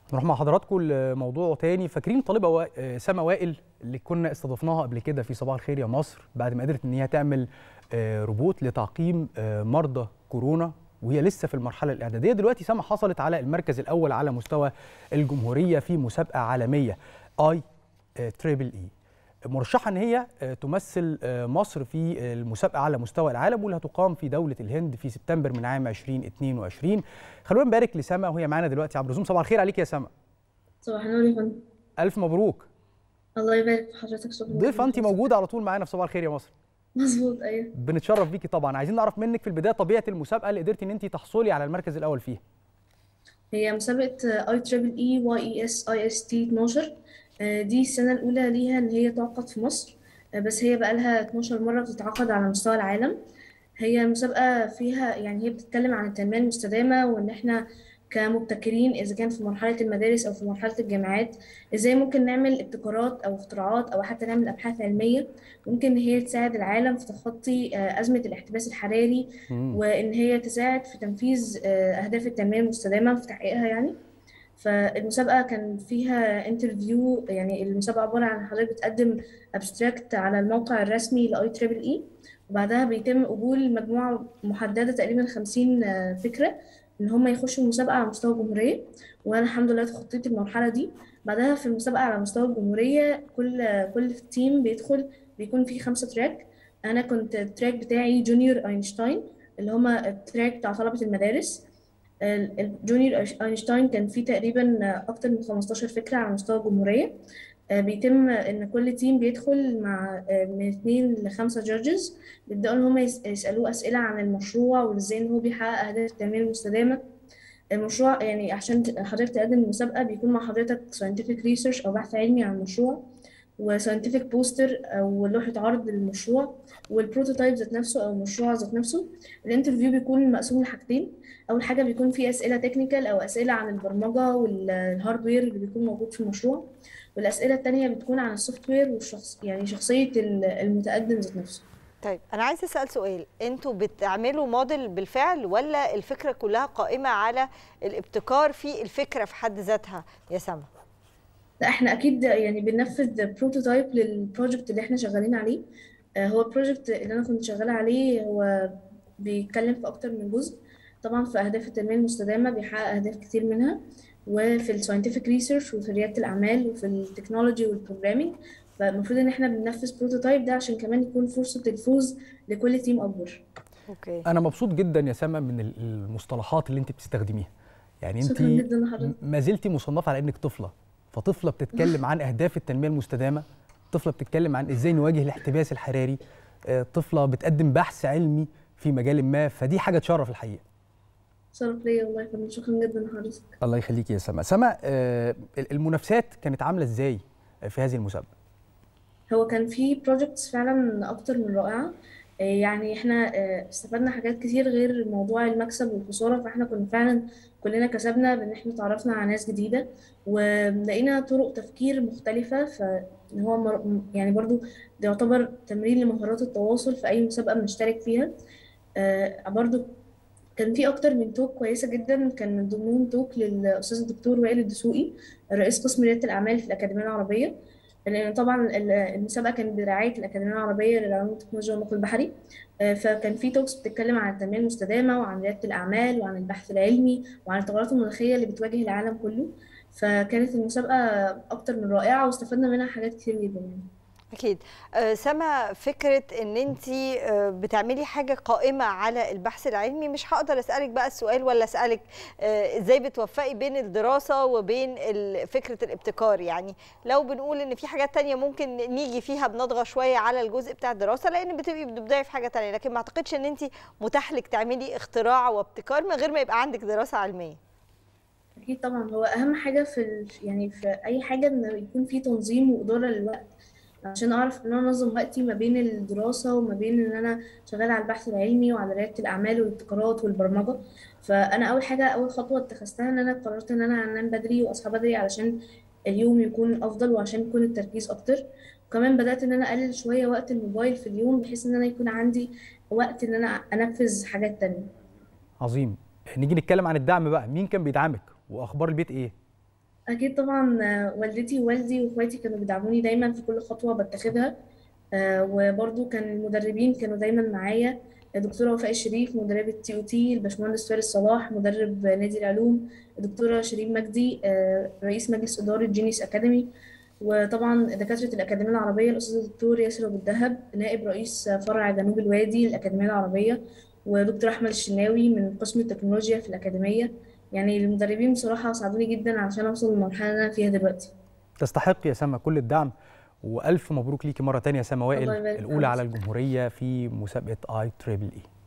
نروح مع حضراتكم لموضوع تاني فاكرين طالبه وا... سما وائل اللي كنا استضفناها قبل كده في صباح الخير يا مصر بعد ما قدرت ان هي تعمل روبوت لتعقيم مرضى كورونا وهي لسه في المرحله الاعداديه دلوقتي سما حصلت على المركز الاول على مستوى الجمهوريه في مسابقه عالميه اي تريبل اي مرشحه ان هي تمثل مصر في المسابقه على مستوى العالم واللي هتقام في دوله الهند في سبتمبر من عام 2022 خلونا نبارك لسما وهي معانا دلوقتي عبر زوم صباح الخير عليك يا سما صباح النور يا فندم الف مبروك الله يبارك في حضرتك شكرا ضيفه انت موجوده على طول معانا في صباح الخير يا مصر مظبوط ايوه بنتشرف بيكي طبعا عايزين نعرف منك في البدايه طبيعه المسابقه اللي قدرتي ان انت تحصلي على المركز الاول فيها هي مسابقه اي تريبل اي واي اي اس اي اس تي 12 دي السنه الاولى ليها ان هي تعقد في مصر بس هي بقى لها 12 مره بتتعقد على مستوى العالم هي مسابقه فيها يعني هي بتتكلم عن التنميه المستدامه وان احنا كمبتكرين اذا كان في مرحله المدارس او في مرحله الجامعات ازاي ممكن نعمل ابتكارات او اختراعات او حتى نعمل ابحاث علميه ممكن هي تساعد العالم في تخطي ازمه الاحتباس الحراري مم. وان هي تساعد في تنفيذ اهداف التنميه المستدامه في تحقيقها يعني فالمسابقه كان فيها انترفيو يعني المسابقه عباره عن حضرتك بتقدم ابستراكت على الموقع الرسمي لاي تريبل اي وبعدها بيتم قبول مجموعه محدده تقريبا 50 فكره ان هم يخشوا المسابقه على مستوى الجمهوريه وانا الحمد لله تخطيت المرحله دي بعدها في المسابقه على مستوى الجمهوريه كل كل تيم بيدخل بيكون فيه خمسه تراك انا كنت التراك بتاعي جونيور اينشتاين اللي هما التراك بتاع طلبه المدارس الجونيور اينشتاين كان فيه تقريبا اكتر من 15 فكره على مستوى الجمهوريه بيتم ان كل تيم بيدخل مع من اثنين لخمسه جادجز بيبداوا ان هم يسالوه اسئله عن المشروع وازاي ان هو بيحقق اهداف التنميه المستدامه المشروع يعني عشان حضرتك تقدم المسابقه بيكون مع حضرتك scientific research او بحث علمي عن المشروع وساينتفك بوستر او لوحه عرض للمشروع والبروتوتايب ذات نفسه او المشروع ذات نفسه الانترفيو بيكون مقسوم لحاجتين اول حاجه بيكون فيه اسئله تكنيكال او اسئله عن البرمجه والهاردوير اللي بيكون موجود في المشروع والاسئله الثانيه بتكون عن السوفت وير والشخص يعني شخصيه المتقدم ذات نفسه طيب انا عايزه اسال سؤال انتوا بتعملوا موديل بالفعل ولا الفكره كلها قائمه على الابتكار في الفكره في حد ذاتها يا سما لا احنا اكيد يعني بننفذ بروتوتايب للبروجكت اللي احنا شغالين عليه هو البروجكت اللي انا كنت شغاله عليه هو بيتكلم في اكتر من جزء طبعا في اهداف التنميه المستدامه بيحقق اهداف كتير منها وفي الساينتفك ريسيرش وفي رياده الاعمال وفي التكنولوجي والبروجرامينج فالمفروض ان احنا بننفذ بروتوتايب ده عشان كمان يكون فرصه الفوز لكل تيم اكبر اوكي انا مبسوط جدا يا سما من المصطلحات اللي انت بتستخدميها يعني انت شكرا جدا لحضرتك ما زلتي مصنفه على انك طفله فطفله بتتكلم عن اهداف التنميه المستدامه طفله بتتكلم عن ازاي نواجه الاحتباس الحراري طفله بتقدم بحث علمي في مجال ما فدي حاجه تشرف الحقيقه شرف ليا والله يا شكرا جدا لحضرتك الله يخليكي يا سما سما المنافسات كانت عامله ازاي في هذه المسابقه هو كان في بروجكتس فعلا اكتر من رائعه يعني احنا استفدنا حاجات كتير غير موضوع المكسب والخساره فاحنا كنا فعلا كلنا كسبنا بان احنا تعرفنا على ناس جديده ولقينا طرق تفكير مختلفه فان هو يعني برضو ده يعتبر تمرين لمهارات التواصل في اي مسابقه بنشترك فيها برضو كان في اكتر من توك كويسه جدا كان من ضمنهم توك للاستاذ الدكتور وائل الدسوقي رئيس قسم رياده الاعمال في الاكاديميه العربيه لان طبعا المسابقه كانت برعايه الاكاديميه العربيه للعلوم والتكنولوجيا والنقل البحري فكان في توكس بتتكلم عن التنميه المستدامه وعن رياده الاعمال وعن البحث العلمي وعن التغيرات المناخيه اللي بتواجه العالم كله فكانت المسابقه اكتر من رائعه واستفدنا منها حاجات كتير جدا يعني. اكيد أه سما فكره ان انت أه بتعملي حاجه قائمه على البحث العلمي مش هقدر اسالك بقى السؤال ولا اسالك أه ازاي بتوفقي بين الدراسه وبين فكره الابتكار يعني لو بنقول ان في حاجات تانية ممكن نيجي فيها بنضغط شويه على الجزء بتاع الدراسه لان بتبقي بتبداي في حاجه تانية لكن ما اعتقدش ان انت متاح لك تعملي اختراع وابتكار من غير ما يبقى عندك دراسه علميه اكيد طبعا هو اهم حاجه في يعني في اي حاجه ان يكون في تنظيم واداره للوقت عشان اعرف ان انا انظم وقتي ما بين الدراسه وما بين ان انا شغاله على البحث العلمي وعلى رياده الاعمال والابتكارات والبرمجه فانا اول حاجه اول خطوه اتخذتها ان انا قررت ان انا انام بدري واصحى بدري علشان اليوم يكون افضل وعشان يكون التركيز اكتر وكمان بدات ان انا اقلل شويه وقت الموبايل في اليوم بحيث ان انا يكون عندي وقت ان انا انفذ حاجات تانية عظيم نيجي نتكلم عن الدعم بقى مين كان بيدعمك واخبار البيت ايه أكيد طبعا آه، والدتي ووالدي وإخواتي كانوا بيدعموني دايما في كل خطوة بتخذها آه، وبرضو كان المدربين كانوا دايما معايا الدكتورة وفاء الشريف مدربة تي او تي الباشمهندس فارس صلاح مدرب نادي العلوم الدكتورة شيرين مجدي آه، رئيس مجلس إدارة جينيس أكاديمي وطبعا دكاترة الأكاديمية العربية الأستاذ الدكتور ياسر أبو الدهب نائب رئيس فرع جنوب الوادي الأكاديمية العربية ودكتور أحمد الشناوي من قسم التكنولوجيا في الأكاديمية يعني المدربين بصراحة ساعدوني جدا عشان أوصل للمرحلة اللي أنا فيها دلوقتي تستحق يا سما كل الدعم والف مبروك ليكي مره تانية يا سما وائل الله يبارك الاولى على حضرتك. الجمهوريه في مسابقه اي تريبل اي